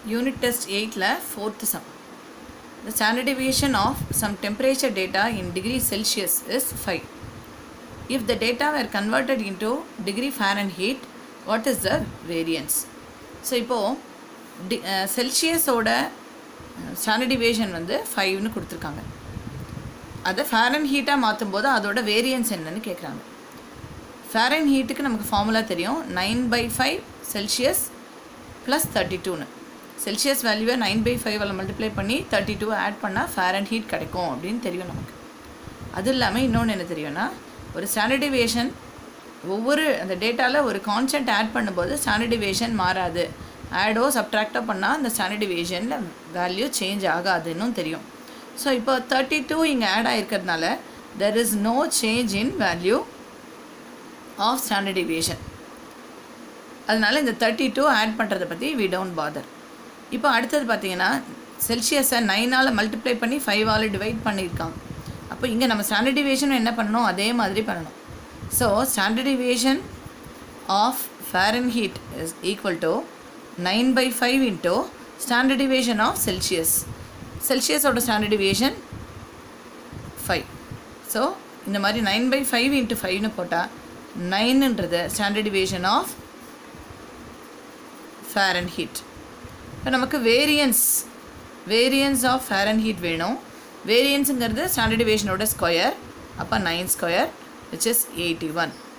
Unit test 8 la fourth sum. The standard deviation of some temperature data in degree Celsius is 5. If the data were converted into degree Fahrenheit, what is the variance? So இப்போது டி செல்சியஸோட standard deviation வந்து ஃபைவ்னு கொடுத்துருக்காங்க அதை ஃபேரன் ஹீட்டாக மாற்றும் போது அதோட வேரியன்ஸ் என்னன்னு கேட்குறாங்க ஃபேரன் ஹீட்டுக்கு நமக்கு ஃபார்முலா தெரியும் nine by five Celsius plus thirty டூன்னு செல்சியஸ் வேல்யூவை நைன் பை ஃபைவால் மல்டிப்ளை பண்ணி தேர்ட்டி டூ ஆட் பண்ணால் ஃபேரன் ஹீட் கிடைக்கும் அப்படின்னு தெரியும் நமக்கு அது இல்லாமல் இன்னொன்று என்ன தெரியும்னா ஒரு ஸ்டாண்டர்ட் டிவியேஷன் ஒவ்வொரு அந்த டேட்டாவில் ஒரு கான்ஸ்டன்ட் ஆட் பண்ணும்போது ஸ்டாண்டர்ட் டிவியேஷன் மாறாது ஆடோ சப்ட்ராக்டோ பண்ணால் அந்த ஸ்டாண்டர்ட் டிவியேஷனில் வேல்யூ சேஞ்ச் ஆகாதுன்னு தெரியும் ஸோ இப்போ தேர்ட்டி டூ இங்கே ஆட் ஆகிருக்கிறதுனால there is no change in value of standard deviation அதனால் இந்த தேர்ட்டி டூ ஆட் பண்ணுறதை பற்றி வி டோன்ட் பாதர் இப்போ அடுத்தது பார்த்தீங்கன்னா செல்சியஸை நைனால் மல்டிப்ளை பண்ணி ஃபைவால் டிவைட் பண்ணியிருக்காங்க அப்போ இங்கே நம்ம ஸ்டாண்டர்ட் டிவியேஷன் என்ன பண்ணணும் அதே மாதிரி பண்ணணும் so standard deviation of Fahrenheit is equal to nine by five into standard deviation of Celsius செல்சியஸோட ஸ்டாண்டர்ட் டிவியேஷன் ஃபைவ் ஸோ இந்த மாதிரி நைன் பை ஃபைவ் இன்ட்டு ஃபைவ்னு போட்டால் நைனுன்றது standard deviation of Fahrenheit இப்போ நமக்கு variance variance of Fahrenheit வேணும் வேரியன்ஸுங்கிறது ஸ்டாண்டர்ட் டிவியேஷனோட ஸ்கொயர் அப்போ nine square which is eighty one